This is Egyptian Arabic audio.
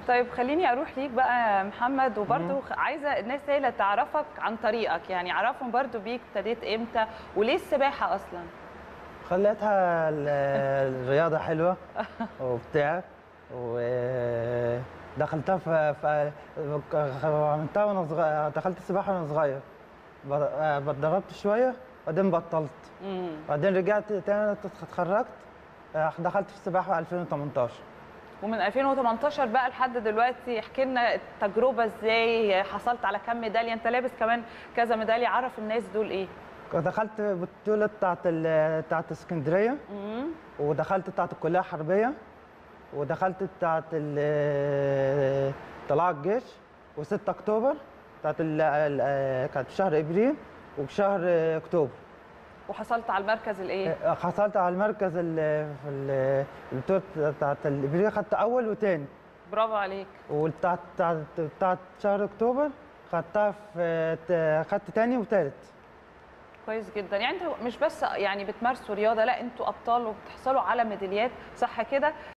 طيب خليني اروح ليك بقى يا محمد وبرده عايزه الناس هي اللي تعرفك عن طريقك يعني عرفهم برده بيك ابتديت امتى وليه السباحه اصلا خليتها ال- الرياضة حلوة وبتاع ودخلتها في في عملتها وانا صغير دخلت السباحة وانا صغير ب- اتدربت شوية بعدين بطلت امم بعدين رجعت تاني اتخرجت دخلت في السباحة 2018 ومن 2018 بقى لحد دلوقتي احكي لنا التجربه ازاي حصلت على كام ميداليه انت لابس كمان كذا ميداليه عرف الناس دول ايه دخلت بطولة بتاعت ال- بتاعت اسكندرية امم ودخلت بتاعت الكلية الحربية ودخلت بتاعت ال- طلائع الجيش و6 اكتوبر بتاعت ال- ال- كانت في شهر ابريل وفي شهر اكتوبر وحصلت على المركز الايه حصلت على المركز ال- في ال- البطولة بتاعت الابريل خدت اول وتاني برافو عليك وبتاعت بتاعت بتاعت شهر اكتوبر خدتها في خدت تاني وتالت كويس جدا يعني انت مش بس يعني بتمارسوا رياضه لا انتوا ابطال وبتحصلوا على ميداليات صح كده